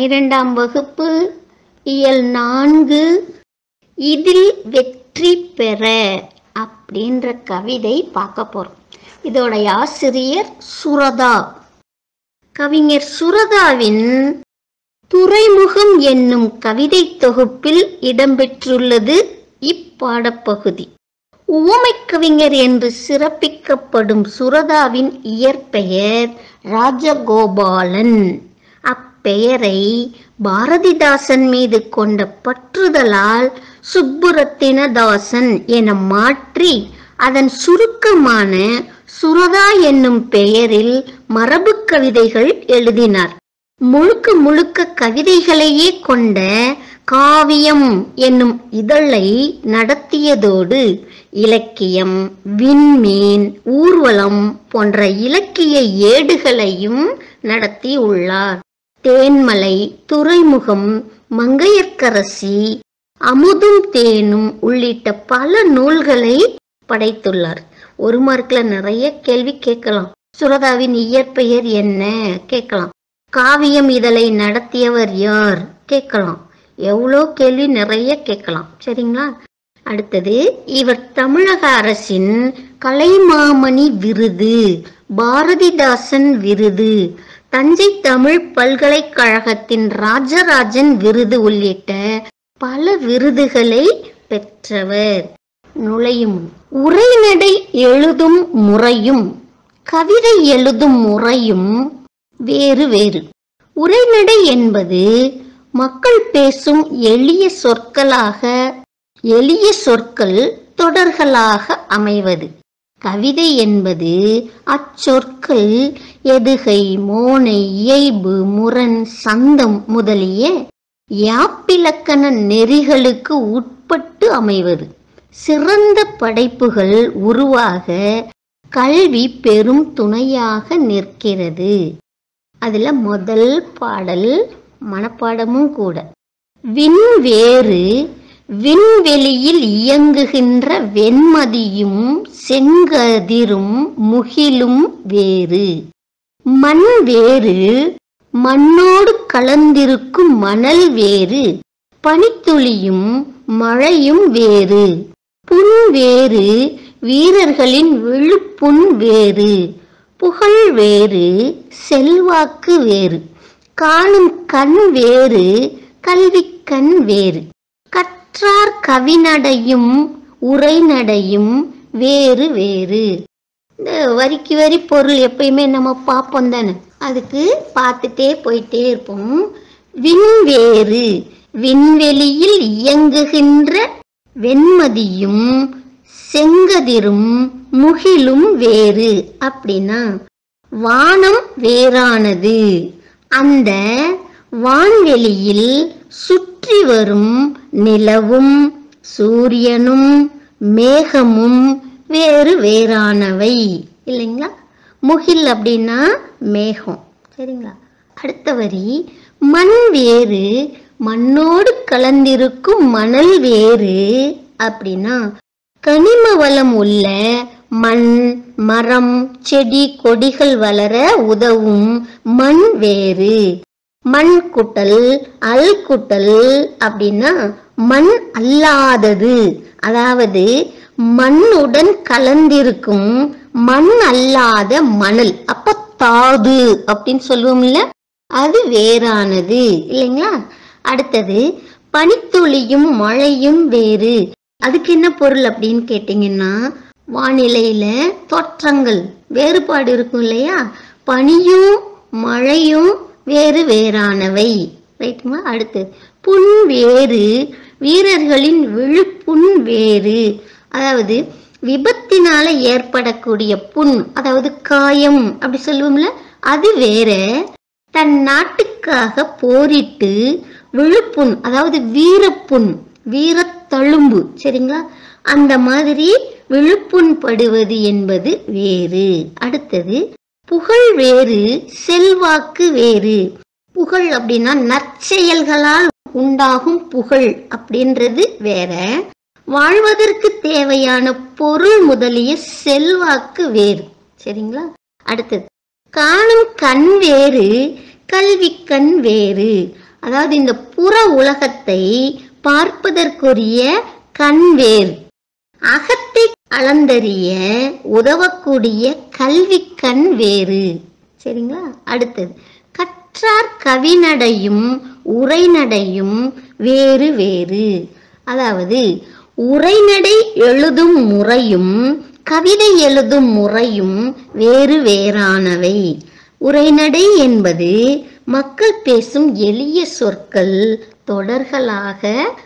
பனிரெண்டாம் வகுப்பு இயல் நான்கு இதில் வெற்றி பெற அப்படின்ற கவிதை பார்க்க போறோம் இதோடைய ஆசிரியர் சுரதா கவிஞர் சுரதாவின் துறைமுகம் என்னும் கவிதை தொகுப்பில் இடம்பெற்றுள்ளது இப்பாடப்பகுதி உவமைக் கவிஞர் என்று சிறப்பிக்கப்படும் சுரதாவின் இயற்பெயர் ராஜகோபாலன் அப்பெயரை பாரதிதாசன் மீது கொண்ட பற்றுதலால் சுப்புரத்தினதாசன் என மாற்றி அதன் சுருக்கமான சுரதா என்னும் பெயரில் மரபு கவிதைகள் எழுதினார் முழுக்க முழுக்க கவிதைகளையே கொண்ட காவியம் என்னும் இதழை நடத்தியதோடு இலக்கியம் விண்மீன் ஊர்வலம் போன்ற இலக்கிய ஏடுகளையும் நடத்தியுள்ளார் தேன்மலை துறைமுகம் மங்கையர்க்கரசி அமுதும் தேனும் உள்ளிட்ட பல நூல்களை படைத்துள்ளார் ஒரு மார்க்ல நிறைய கேள்வி கேட்கலாம் சுரதாவின் இயற்பெயர் என்ன கேட்கலாம் காவியம் இதழை நடத்தியவர் யார் கேட்கலாம் எவ்வளோ கேள்வி நிறைய கேட்கலாம் சரிங்களா அடுத்தது இவர் தமிழக அரசின் கலைமாமணி விருது பாரதிதாசன் விருது தஞ்சை தமிழ் பல்கலைக்கழகத்தின் ராஜராஜன் விருது உள்ளிட்ட பல விருதுகளை பெற்றவர் நுழையும் உரைநடை எழுதும் முறையும் கவிதை எழுதும் முறையும் வேறு வேறு உரைநடை என்பது மக்கள் பேசும் எளிய சொற்களாக எளிய சொற்கள் தொடர்களாக அமைவது கவிதை என்பது அச்சொற்கள் எதுகை மோனை இயைபு முரண் சந்தம் முதலிய யாப்பிலக்கண நெறிகளுக்கு உட்பட்டு அமைவது சிறந்த படைப்புகள் உருவாக கல்வி பெரும் துணையாக நிற்கிறது அதுல முதல் பாடல் மனப்பாடமும் கூட விண்வேறு விண்வெளியில் இயங்குகின்ற வெண்மதியும் செங்கதிரும் முகிலும் வேறு மண் வேறு மண்ணோடு கலந்திருக்கும் மணல் வேறு பனித்துளியும் மழையும் வேறு புண் வேறு வீரர்களின் விழுப்புண் வேறு புகழ் வேறு செல்வாக்கு வேறு காணும் கண் வேறு கல்வி கண் வேறு கற்றார் கவிநடையும் உரைநடையும் வேறு வேறு இந்த வரிக்கு வரி பொருள் எப்பயுமே நம்ம பார்ப்போம் தானே அதுக்கு பார்த்துட்டே போயிட்டே இருப்போம் விண்வேறு விண்வெளியில் இயங்குகின்ற வெண்மதியும் செங்கதிரும் முகிலும் வேறு அப்படின்னா வானம் வேறானது அந்த வான்வெளியில் சுற்றி வரும் நிலவும் சூரியனும் மேகமும் வேறு வேறானவை இல்லைங்களா முகில் அப்படின்னா மேகம் சரிங்களா அடுத்த வரி மண் வேறு மண்ணோடு கலந்திருக்கும் மணல் வேறு அப்படின்னா கனிம வளம் உள்ள மண் மரம் செடி கொடிகள் வளர உதவும் மண் வேறு மண் குட்டல் அல் குட்டல் அப்படின்னா மண் அல்லாதது அதாவது மண்ணுடன் கலந்திருக்கும் மண் அல்லாத மணல் அப்ப தாது அப்படின்னு சொல்லுவோம்ல அது வேறானது இல்லைங்களா அடுத்தது பனித்துளியும் மழையும் வேறு அதுக்கு என்ன பொருள் அப்படின்னு கேட்டிங்கன்னா வானிலையில தோற்றங்கள் வேறுபாடு இருக்கும் இல்லையா பனியும் மழையும் வேறு வேறானவை ரைட்டுங்களா அடுத்து புண் வேறு வீரர்களின் விழுப்புண் வேறு அதாவது விபத்தினால ஏற்படக்கூடிய புண் அதாவது காயம் அப்படி சொல்லுவோம்ல அது வேற தன் நாட்டுக்காக போரிட்டு விழுப்புண் அதாவது வீரப்புண் வீரத்தழும்பு சரிங்களா அந்த மாதிரி விழுப்புண் படுவது என்பது வேறு அடுத்தது புகழ் வேறு செல்வாக்கு வேறு புகழ் அப்படின்னா நற்செயல்களால் உண்டாகும் புகழ் அப்படின்றது வேற வாழ்வதற்கு தேவையான பொருள் முதலிய செல்வாக்கு வேறு சரிங்களா அடுத்தது காணும் கண் வேறு கல்வி கண் வேறு அதாவது இந்த புற உலகத்தை பார்ப்பதற்குரிய கண் வேறு அகத்தை அளந்தறிய உதவக்கூடிய கல்வி கண் வேறு சரிங்களா அடுத்தது கற்றார் கவிநடையும் உரைநடையும் வேறு வேறு அதாவது உரைநடை எழுதும் முறையும் கவிதை எழுதும் முறையும் வேறு வேறானவை உரைநடை என்பது மக்கள் பேசும் எளிய சொற்கள் தொடர்களாக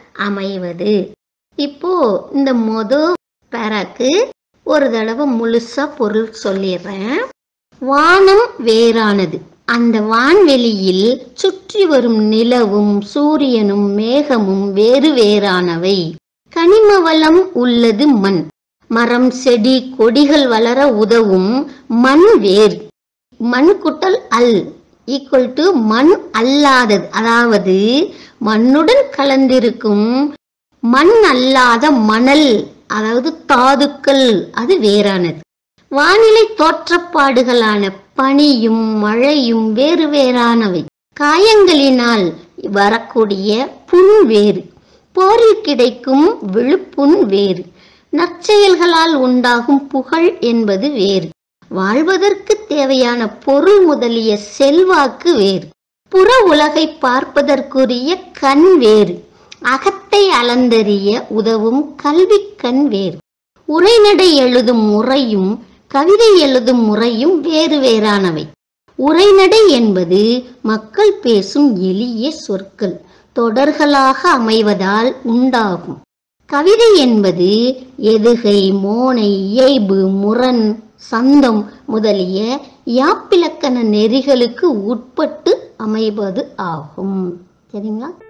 அமைவது இப்போ இந்த மொத பேராக்கு ஒரு தடவை முழுசா பொருள் சொல்லிடுறேன் வானம் வேறானது அந்த வான்வெளியில் சுற்றி வரும் நிலவும் சூரியனும் மேகமும் வேறு வேறானவை கனிம வளம் உள்ளது மண் மரம் செடி கொடிகள் வளர உதவும் மண் வேர் மண் குட்டல் அல் ஈக்குவல் டு மண் அல்லாதது அதாவது மண்ணுடன் கலந்திருக்கும் மண் அல்லாத மணல் அதாவது தாதுக்கள் அது வேறானது வானிலை தோற்றப்பாடுகளான பனியும் மழையும் வேறு வேறானவை காயங்களினால் வரக்கூடிய புண் வேறு போரில் கிடைக்கும் விழுப்புண் வேறு நற்செயல்களால் உண்டாகும் புகழ் என்பது வேறு வாழ்வதற்கு தேவையான பொருள் முதலிய செல்வாக்கு வேறு புற உலகை பார்ப்பதற்குரிய கண் வேறு அகத்தை அளந்தறிய உதவும் கல்வி கண் வேறு உரைநடை எழுதும் முறையும் கவிதை எழுதும் முறையும் வேறு வேறானவை உரைநடை என்பது மக்கள் பேசும் எளிய சொற்கள் தொடர்களாக அமைவதால் உண்டாகும் கவிதை என்பது எதுகை மோனை இயைபு முரண் சந்தம் முதலிய யாப்பிலக்கண நெறிகளுக்கு உட்பட்டு அமைவது ஆகும் சரிங்களா